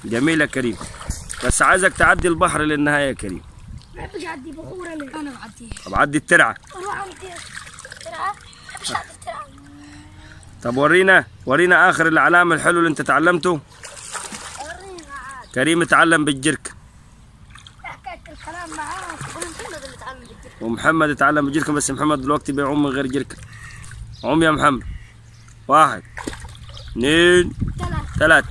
جميل يا كريم بس عايزك تعدي البحر للنهايه يا كريم ما بحبش اعدي بخور انا انا بعدي طب عدي الترعه اروح عند ترعه ما بحبش اعدي الترعه طب ورينا ورينا اخر العلام الحلو اللي انت تعلمته ورينا عاد كريم اتعلم بالجركه حكيت الكلام معاك ومحمد اللي اتعلم بالجري ومحمد اتعلم بالجركه بس محمد دلوقتي بيعوم من غير جركه عوم يا محمد واحد اثنين ثلاثة ثلاثة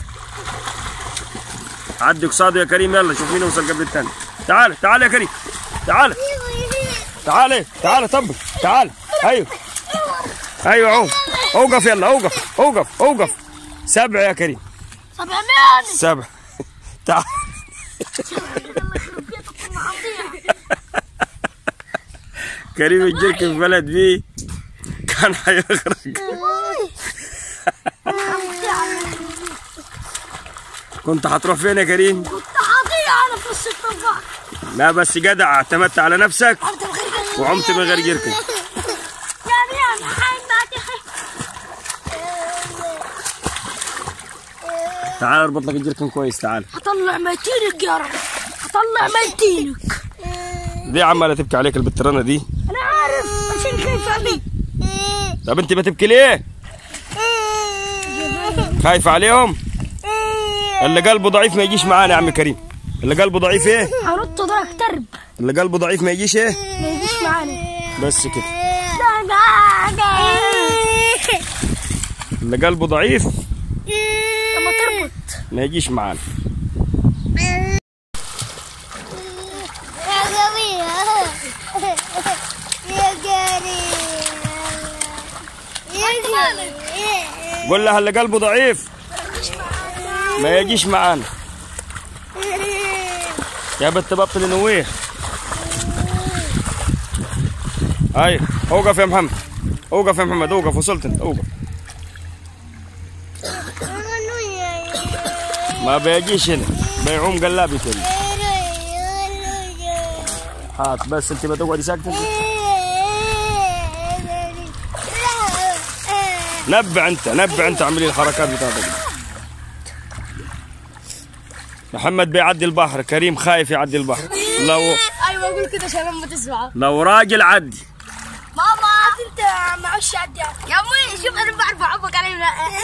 عدي قصاده يا كريم يلا شوف مين وصل قبل الثاني تعال تعال يا كريم تعال تعال تعال طبق تعال ايوه ايوه عوم اوقف يلا اوقف اوقف اوقف سبع يا كريم سبع مين سبع تعال الله يخرب بيتك والله عظيم كريم الجرك في بلد بيه كان حيغرق كنت حتروح فين يا كريم؟ كنت حاضية انا في وسط البحر لا بس جدع اعتمدت على نفسك عمت بغير وعمت من غير جركة يعني انا حين بعد تعال اربط لك الجركن كويس تعال هطلع ميتينك يا رب هطلع ميتينك دي عمالة تبكي عليك البترانة دي انا عارف عشان خايف عليك طب انت بتبكي ليه؟ خايف عليهم؟ اللي قلبه ضعيف ما يجيش معانا يا عم كريم اللي قلبه ضعيف ايه؟ هنط دراك ترب اللي قلبه ضعيف ما يجيش ايه؟ ما يجيش معانا بس كده لا لا اللي قلبه ضعيف لما تربط ما يجيش معانا يا جميل يا جميل يا جميل قول لها اللي قلبه ضعيف ما يجيش معانا يا بنت بطل نويح هاي اوقف يا محمد اوقف يا محمد اوقف وصلت انت اوقف ما بيجيش هنا بيعوم قلابي كله هات بس انت بتقعدي ساكته انت نبع انت نبع انت اعملي الحركات بتاعتك دي. محمد بيعدي البحر كريم خايف يعدي البحر لو ايوه اقول كده عشان لما تسمع لو راجل عدي ماما انت معوش عدي يا امي شوف انا بعرف اعبق عليه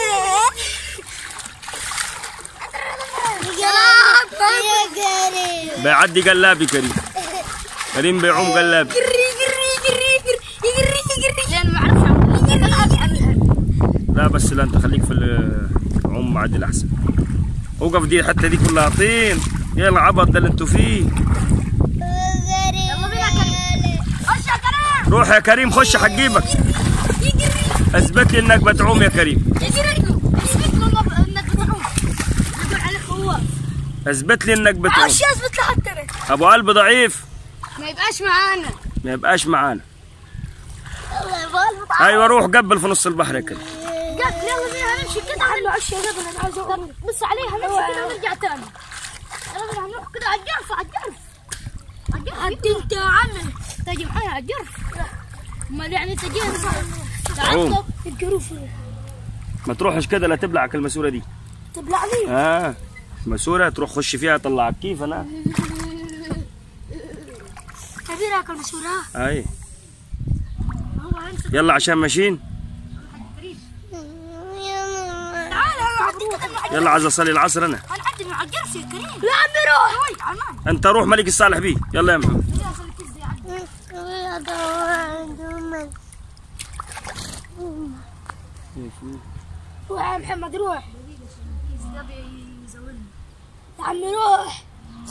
بيعدي قلابي كريم كريم بيعوم قلابي جري جري جري جري جري جري لان ما اعرفش لا بس لا انت خليك في العوم معدل احسن اوقف دي الحته دي كلها طين ايه العبط ده اللي انتوا فيه يلا بينا كريم خش يا كريم روح يا كريم خش حجيبك يجري اثبت لي انك بتعوم يا كريم يجري اثبت له انك بتعوم يقول عليك خواف اثبت لي انك بتعوم معوش اثبت لحد ترى ابو قلب ضعيف ما يبقاش معانا ما يبقاش معانا الله يبالغ ايوه روح قبل في نص البحر يا كريم قبل يلا بينا نمشي كده عنه عش يا جبل انا عايز اقول بص عليها نمشي كده ونرجع تاني يلا بينا هنروح كده على الجرف على الجرف على الجرف انت انت يا عمي تجي معايا على الجرف امال يعني انت جاي عوم. تعال الجروف ما تروحش كده لا تبلعك الماسوره دي تبلع لي اه ماسوره تروح خش فيها طلعك كيف انا كبير اكل مسؤولها اي هو هيمسك يلا عشان ماشيين تعال انا اعدي كده مع يلا عايز اصلي العصر انا هنعدي مع الجرف يا كريم لا عمي روح وي عمان انت روح ملك الصالح بيه يلا يا محمد روح يا محمد روح يا عمي روح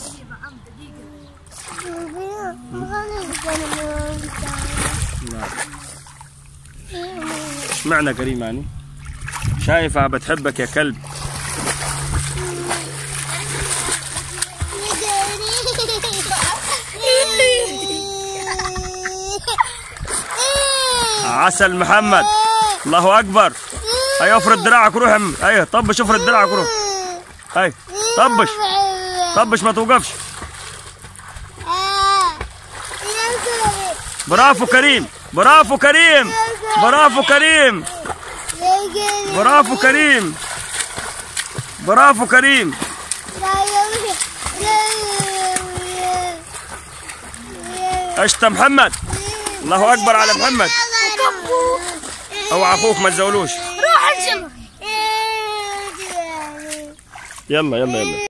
اشمعنى كريم يعني شايفها بتحبك يا كلب عسل محمد الله اكبر ايوه افرد دراعك روح يا عم ايوه طبش افرد دراعك روح ايوه طبش طبش ما توقفش برافو كريم برافو كريم برافو كريم برافو كريم برافو كريم لا اشطى محمد الله اكبر على محمد اوعى اخوك ما تزولوش روح انزل يلا يلا يلا